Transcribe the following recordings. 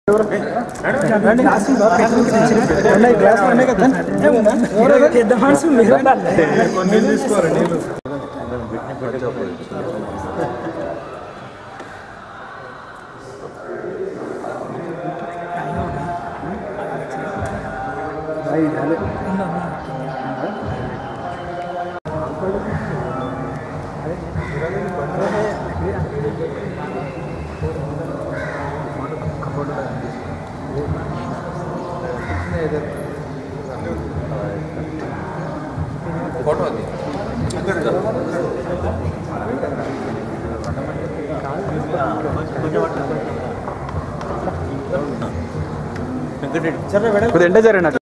పెద్ద మనసు మీరు కొద్దిగా ఎండ జరిగినట్టు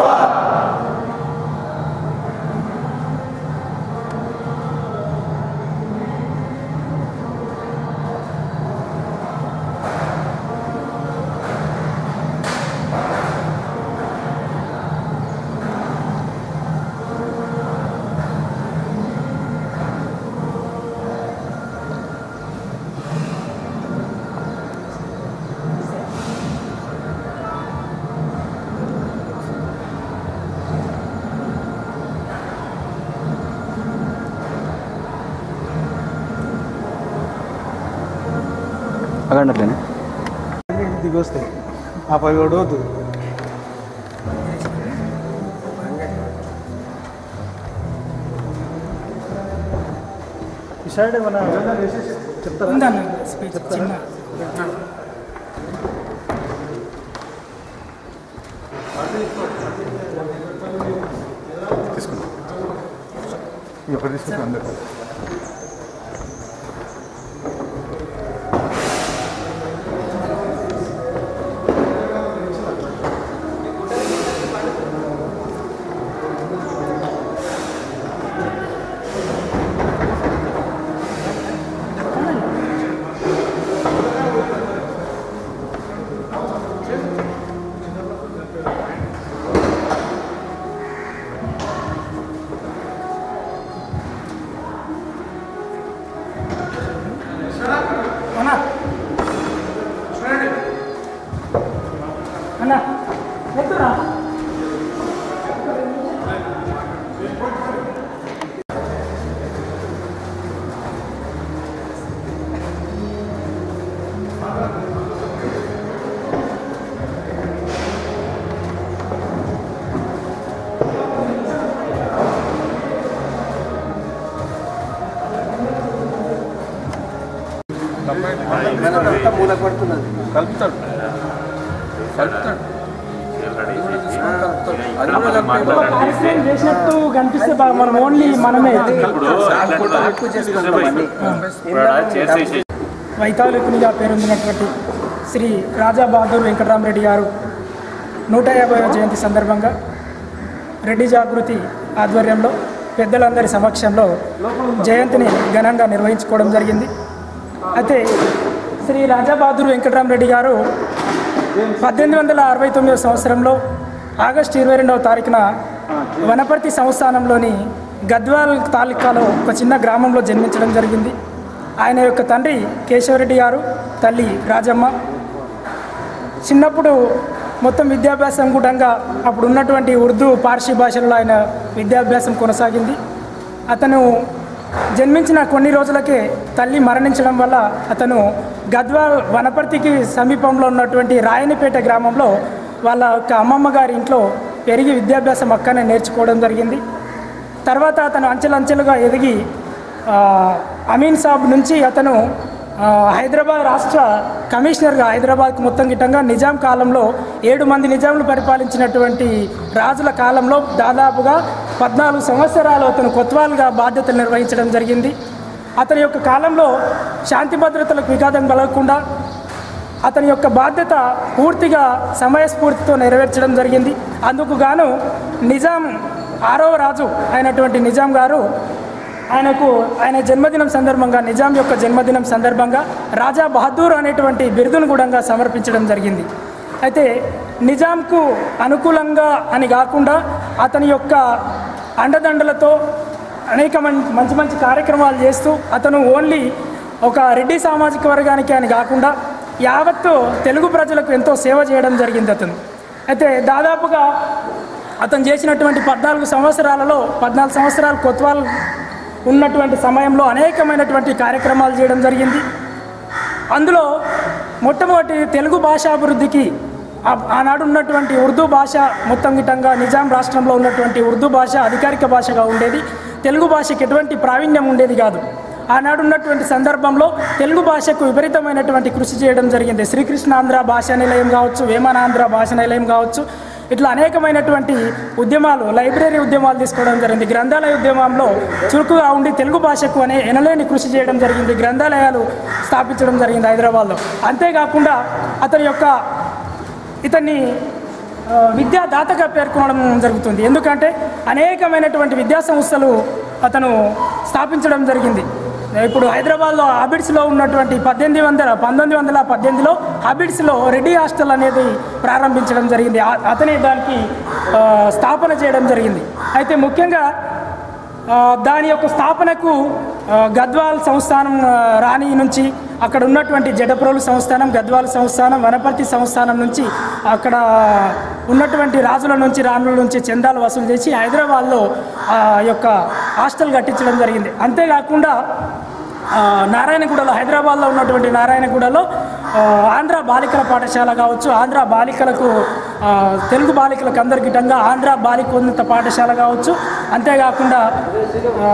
అగండి అట్లనే దిగి వస్తాయి ఆ పై కూడా వద్దు ఈ సైడ్ ఏమన్నా చెప్తారా ఉందన్న స్పీచ్ చిన్న ఎప్పుడు తీసుకుంటాం అందరు అన్న అన్న ఎత్తురా కలుపుతాడు కలుపుతాడు పార్టిసిపేట్ చేసినట్టు కనిపిస్తే బాగా మనం ఓన్లీ మనమే వైతాళికునిగా పేరొందినటువంటి శ్రీ రాజా బహదూర్ వెంకటరామరెడ్డి గారు నూట యాభైవ జయంతి సందర్భంగా రెడ్డి జాగృతి ఆధ్వర్యంలో పెద్దలందరి సమక్షంలో జయంతిని ఘనంగా నిర్వహించుకోవడం జరిగింది అయితే శ్రీ రాజా బహదూర్ వెంకటరామరెడ్డి గారు పద్దెనిమిది వందల అరవై తొమ్మిదవ సంవత్సరంలో ఆగస్టు ఇరవై రెండవ తారీఖున వనపర్తి సంస్థానంలోని గద్వాల్ తాలూకాలో ఒక చిన్న గ్రామంలో జన్మించడం జరిగింది ఆయన యొక్క తండ్రి కేశవరెడ్డి గారు తల్లి రాజమ్మ చిన్నప్పుడు మొత్తం విద్యాభ్యాసం కూడా అప్పుడు ఉన్నటువంటి ఉర్దూ పార్సీ భాషలలో ఆయన విద్యాభ్యాసం కొనసాగింది అతను జన్మించిన కొన్ని రోజులకే తల్లి మరణించడం వల్ల అతను గద్వాల్ వనపర్తికి సమీపంలో ఉన్నటువంటి రాయనిపేట గ్రామంలో వాళ్ళ యొక్క అమ్మమ్మ గారి ఇంట్లో పెరిగి విద్యాభ్యాసం అక్కనే నేర్చుకోవడం జరిగింది తర్వాత అతను అంచెలంచెలుగా ఎదిగి ఆ, అమీన్ సాబ్ నుంచి అతను ఆ, హైదరాబాద్ రాష్ట్ర కమిషనర్గా హైదరాబాద్కు మొత్తం గిట్టంగా నిజాం కాలంలో ఏడు మంది నిజాంలు పరిపాలించినటువంటి రాజుల కాలంలో దాదాపుగా పద్నాలుగు సంవత్సరాలు అతను కొత్వాల్గా బాధ్యతలు నిర్వహించడం జరిగింది అతని యొక్క కాలంలో శాంతి భద్రతలకు విఘాతం కలగకుండా అతని యొక్క బాధ్యత పూర్తిగా సమయస్ఫూర్తితో నెరవేర్చడం జరిగింది అందుకు గాను నిజాం ఆరవ రాజు అయినటువంటి నిజాం గారు ఆయనకు ఆయన జన్మదినం సందర్భంగా నిజాం యొక్క జన్మదినం సందర్భంగా రాజా బహదూర్ అనేటువంటి బిరుదును కూడా సమర్పించడం జరిగింది అయితే నిజాంకు అనుకూలంగా అని కాకుండా అతని యొక్క అండదండలతో అనేక మం- మంచి మంచి కార్యక్రమాలు చేస్తూ అతను ఓన్లీ ఒక రెడ్డి సామాజిక వర్గానికి అని కాకుండా యావత్తు తెలుగు ప్రజలకు ఎంతో సేవ చేయడం జరిగింది అతను అయితే దాదాపుగా అతను చేసినటువంటి పద్నాలుగు సంవత్సరాలలో పద్నాలుగు సంవత్సరాలు కొత్వాల్ ఉన్నటువంటి సమయంలో అనేకమైనటువంటి కార్యక్రమాలు చేయడం జరిగింది అందులో మొట్టమొదటి తెలుగు భాషాభివృద్ధికి ఆ- ఆనాడు ఉన్నటువంటి ఉర్దూ భాష మొత్తం గిట్టంగా నిజాం రాష్ట్రంలో ఉన్నటువంటి ఉర్దూ భాష అధికారిక భాషగా ఉండేది తెలుగు భాషకి ఎటువంటి ప్రావీణ్యం ఉండేది కాదు ఆనాడు ఉన్నటువంటి సందర్భంలో తెలుగు భాషకు విపరీతమైనటువంటి కృషి చేయడం జరిగింది శ్రీకృష్ణాంధ్ర భాషా నిలయం కావచ్చు వేమనాంధ్ర భాషా నిలయం కావచ్చు ఇట్లా అనేకమైనటువంటి ఉద్యమాలు లైబ్రరీ ఉద్యమాలు తీసుకోవడం జరిగింది గ్రంథాలయ ఉద్యమంలో చురుకుగా ఉండి తెలుగు భాషకు అనే ఎనలేని కృషి చేయడం జరిగింది గ్రంథాలయాలు స్థాపించడం జరిగింది హైదరాబాద్లో అంతేకాకుండా అతని యొక్క ఇతన్ని ఆ, విద్యాదాతగా పేర్కొనడం జరుగుతుంది ఎందుకంటే అనేకమైనటువంటి విద్యా సంస్థలు అతను స్థాపించడం జరిగింది ఇప్పుడు హైదరాబాద్లో హాబిట్స్లో ఉన్నటువంటి పద్దెనిమిది వందల పంతొమ్మిది వందల పద్దెనిమిదిలో హాబిట్స్లో రెడ్డి హాస్టల్ అనేది ప్రారంభించడం జరిగింది ఆ- అతనే దానికి ఆ, స్థాపన చేయడం జరిగింది అయితే ముఖ్యంగా ఆ, దాని యొక్క స్థాపనకు ఆ, గద్వాల్ సంస్థానం ఆ, రాణి నుంచి అక్కడ ఉన్నటువంటి జడప్రోలు సంస్థానం గద్వాల్ సంస్థానం వనపర్తి సంస్థానం నుంచి అక్కడ ఉన్నటువంటి రాజుల నుంచి రాణుల నుంచి చందాలు వసూలు చేసి హైదరాబాద్లో ఆ యొక్క హాస్టల్ కట్టించడం జరిగింది అంతేకాకుండా ఆ, నారాయణగూడలో హైదరాబాద్లో ఉన్నటువంటి నారాయణగూడలో ఆ, ఆంధ్ర బాలికల పాఠశాల కావచ్చు ఆంధ్ర బాలికలకు ఆ, తెలుగు బాలికలకు అందరికిటంగా ఆంధ్ర బాలికోన్నత పాఠశాల కావచ్చు అంతేకాకుండా ఆ,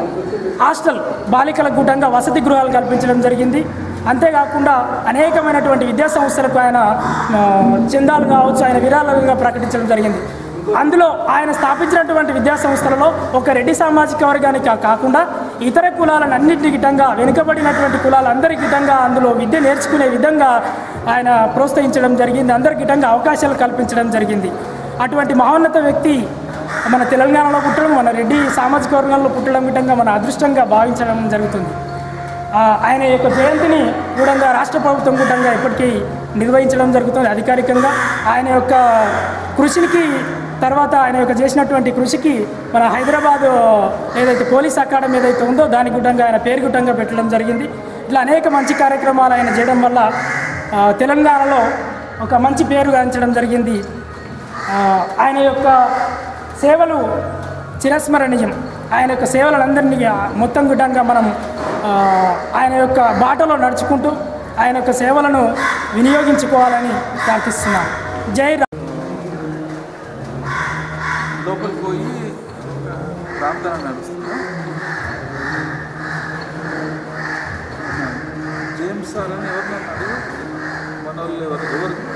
హాస్టల్ బాలికలకు గుటంగా వసతి గృహాలు కల్పించడం జరిగింది అంతేకాకుండా అనేకమైనటువంటి విద్యా సంస్థలకు ఆయన ఆ, చందాలు కావచ్చు ఆయన విరాళాలుగా ప్రకటించడం జరిగింది అందులో ఆయన స్థాపించినటువంటి విద్యా సంస్థలలో ఒక రెడ్డి సామాజిక వర్గానికి కా- కాకుండా ఇతర కులాలను అన్నింటి గిటంగా వెనుకబడినటువంటి కులాలందరి గిటంగా అందులో విద్య నేర్చుకునే విధంగా ఆయన ప్రోత్సహించడం జరిగింది అందరి గిటంగా అవకాశాలు కల్పించడం జరిగింది అటువంటి మహోన్నత వ్యక్తి మన తెలంగాణలో పుట్టడం మన రెడ్డి సామాజిక వర్గాల్లో పుట్టడం గిటంగా మన అదృష్టంగా భావించడం జరుగుతుంది ఆ, ఆయన యొక్క జయంతిని కూడా రాష్ట్ర ప్రభుత్వం కూటంగా ఇప్పటికీ నిర్వహించడం జరుగుతుంది అధికారికంగా ఆయన యొక్క కృషికి తర్వాత ఆయన యొక్క చేసినటువంటి కృషికి మన హైదరాబాద్ ఏదైతే పోలీస్ అకాడమీ ఏదైతే ఉందో దాని గుట్టంగా ఆయన పేరు గుట్టంగా పెట్టడం జరిగింది ఇట్లా అనేక మంచి కార్యక్రమాలు ఆయన చేయడం వల్ల ఆ, తెలంగాణలో ఒక మంచి పేరు గాంచడం జరిగింది ఆ, ఆయన యొక్క సేవలు చిరస్మరణీయం ఆయన యొక్క సేవలందరినీ మొత్తం గుట్టంగా మనం ఆ, ఆయన యొక్క బాటలో నడుచుకుంటూ ఆయన యొక్క సేవలను వినియోగించుకోవాలని ప్రార్థిస్తున్నాం జై రా లోపలికి పోయి ప్రార్థన నడుస్తుందా జేమ్స్ సార్ అని ఎవరినన్నాడు మన వాళ్ళు ఎవరు ఎవరు